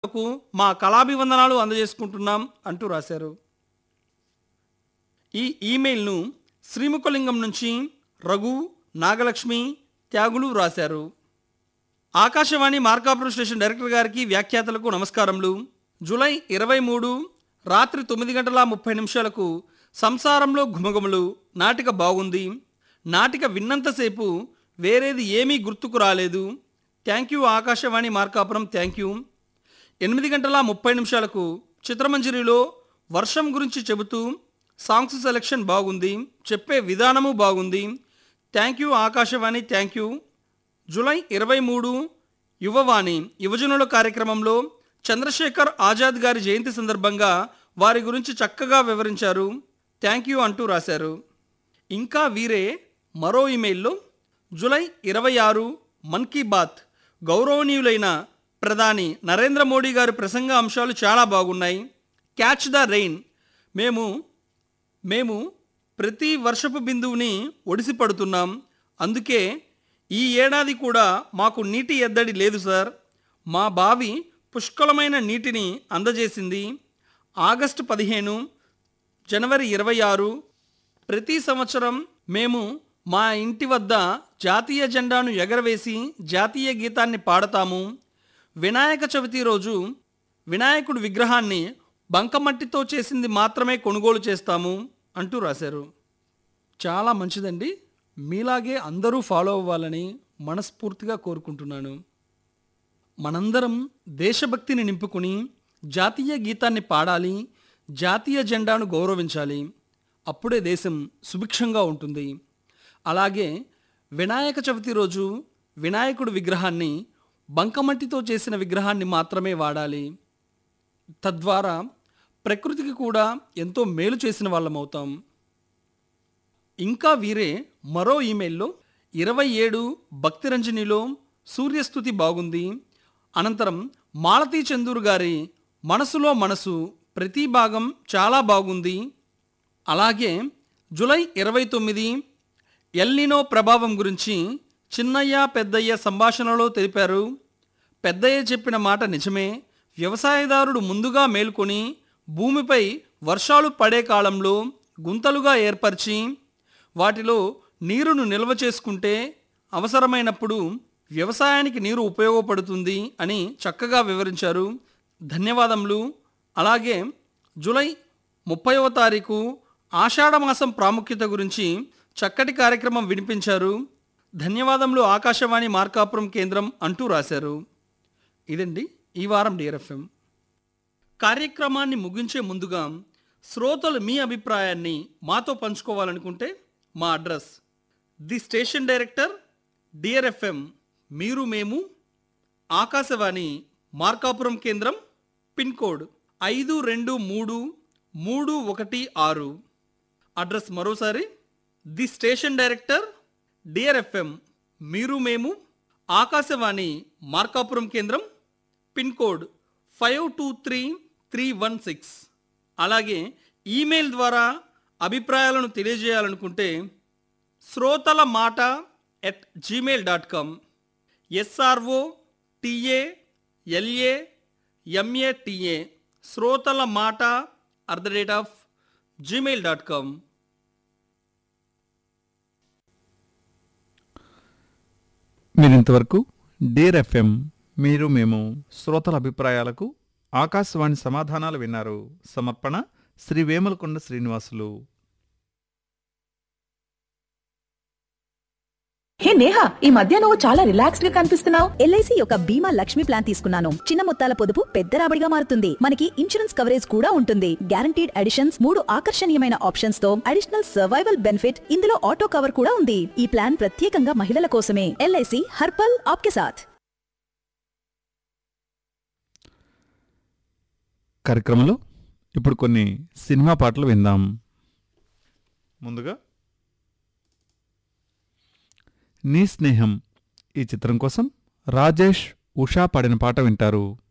కు మా కళాభివందనాలు అందజేసుకుంటున్నాం అంటూ రాశారు ఈ ఈమెయిల్ను శ్రీముఖలింగం నుంచి రఘు నాగలక్ష్మి త్యాగులు రాశారు ఆకాశవాణి మార్కాపురం స్టేషన్ డైరెక్టర్ గారికి వ్యాఖ్యాతలకు నమస్కారములు జూలై ఇరవై మూడు రాత్రి తొమ్మిది గంటల ముప్పై నిమిషాలకు సంసారంలో ఘుమఘుమలు నాటిక బాగుంది నాటిక విన్నంతసేపు వేరేది ఏమీ గుర్తుకు రాలేదు thank you Akashvani Markapuram thank you ఎనిమిది గంటల ముప్పై నిమిషాలకు చిత్రమంజరిలో వర్షం గురించి చెబుతూ సాంగ్స్ సెలెక్షన్ బాగుంది చెప్పే విధానము బాగుంది thank you Akashvani thank you July ఇరవై మూడు యువవాణి యువజనుల కార్యక్రమంలో చంద్రశేఖర్ ఆజాద్ గారి జయంతి సందర్భంగా వారి గురించి చక్కగా వివరించారు థ్యాంక్ యూ అంటూ రాశారు ఇంకా వీరే మరో ఇమెయిల్లో జూలై ఇరవై ఆరు మన్ కీ బాత్ గౌరవనీయులైన ప్రధాని నరేంద్ర మోడీ గారి ప్రసంగ అంశాలు చాలా బాగున్నాయి క్యాచ్ ద రెయిన్ మేము మేము ప్రతి వర్షపు బిందువుని ఒడిసి పడుతున్నాం అందుకే ఈ ఏడాది కూడా మాకు నీటి ఎద్దడి లేదు సార్ మా బావి పుష్కలమైన నీటిని అందజేసింది ఆగస్టు పదిహేను జనవరి ఇరవై ఆరు ప్రతి సంవత్సరం మేము మా ఇంటి వద్ద జాతీయ జెండాను ఎగరవేసి జాతీయ గీతాన్ని పాడతాము వినాయక చవితి రోజు వినాయకుడి విగ్రహాన్ని బంకమట్టితో చేసింది మాత్రమే కొనుగోలు చేస్తాము అంటూ రాశారు చాలా మంచిదండి మీలాగే అందరూ ఫాలో అవ్వాలని మనస్ఫూర్తిగా కోరుకుంటున్నాను మనందరం దేశభక్తిని నింపుకుని జాతీయ గీతాన్ని పాడాలి జాతీయ జెండాను గౌరవించాలి అప్పుడే దేశం సుభిక్షంగా ఉంటుంది అలాగే వినాయక చవితి రోజు వినాయకుడి విగ్రహాన్ని బంకమట్టితో చేసిన విగ్రహాన్ని మాత్రమే వాడాలి తద్వారా ప్రకృతికి కూడా ఎంతో మేలు చేసిన వాళ్ళం అవుతాం ఇంకా వీరే మరో ఈమెయిల్లో ఇరవై ఏడు భక్తిరంజనిలో సూర్యస్థుతి బాగుంది అనంతరం మాలతీ చందూరు గారి మనసులో మనసు ప్రతి భాగం చాలా బాగుంది అలాగే జూలై ఇరవై తొమ్మిది ఎల్నినో ప్రభావం గురించి చిన్నయ్య పెద్దయ్య సంభాషణలో తెలిపారు పెద్దయ్య చెప్పిన మాట నిజమే వ్యవసాయదారుడు ముందుగా మేల్కొని భూమిపై వర్షాలు పడే కాలంలో గుంతలుగా ఏర్పరిచి వాటిలో నీరును నిల్వ చేసుకుంటే అవసరమైనప్పుడు వ్యవసాయానికి నీరు ఉపయోగపడుతుంది అని చక్కగా వివరించారు ధన్యవాదములు అలాగే జూలై ముప్పైవ తారీఖు ఆషాఢమాసం ప్రాముఖ్యత గురించి చక్కటి కార్యక్రమం వినిపించారు ధన్యవాదములు ఆకాశవాణి మార్కాపురం కేంద్రం అంటూ రాశారు ఇదండి ఈ వారం డిఆర్ఎఫ్ఎం కార్యక్రమాన్ని ముగించే ముందుగా శ్రోతలు మీ అభిప్రాయాన్ని మాతో పంచుకోవాలనుకుంటే మా address the station director DRFM మీరు మేము ఆకాశవాణి మార్కాపురం కేంద్రం పిన్ కోడ్ ఐదు రెండు మూడు మూడు ఒకటి ఆరు అడ్రస్ మరోసారి ది స్టేషన్ డైరెక్టర్ డిఆర్ఎఫ్ఎం మీరు మేము ఆకాశవాణి మార్కాపురం కేంద్రం pin code five two three three one six అలాగే ఈమెయిల్ ద్వారా అభిప్రాయాలను తెలియజేయాలనుకుంటే శ్రోతల మాట at Gmail dot com S R O T A L A M A T A శ్రోతల మాట at the rate of Gmail dot com మీరు ఇంతవరకు డేర్ ఎఫ్ఎం మీరు మేము శ్రోతల అభిప్రాయాలకు ఆకాశవాణి సమాధానాలు విన్నారు సమర్పణ శ్రీ వేములకొండ శ్రీనివాసులు హే నేహా ఈ మధ్య నువ్వు చాలా రిలాక్స్డ్ గా కనిపిస్తున్నావు ఎల్ఐసి యొక్క బీమా లక్ష్మి ప్లాన్ తీసుకున్నాను చిన్న మొత్తాల పొదుపు పెద్ద రాబడిగా మారుతుంది మనకి ఇన్సూరెన్స్ కవరేజ్ కూడా ఉంటుంది గ్యారంటీడ్ అడిషన్స్ మూడు ఆకర్షణీయమైన ఆప్షన్స్ తో అడిషనల్ సర్వైవల్ బెనిఫిట్ ఇందులో ఆటో కవర్ కూడా ఉంది ఈ ప్లాన్ ప్రత్యేకంగా మహిళల కోసమే ఎల్ఐసి హర్పల్ ఆప్కే సాథ్ కార్యక్రమంలో ఇప్పుడు కొన్ని సినిమా పాటలు విందాం ముందుగా నీ స్నేహం ఈ చిత్రం కోసం రాజేష్ ఉషా పాడిన పాట వింటారు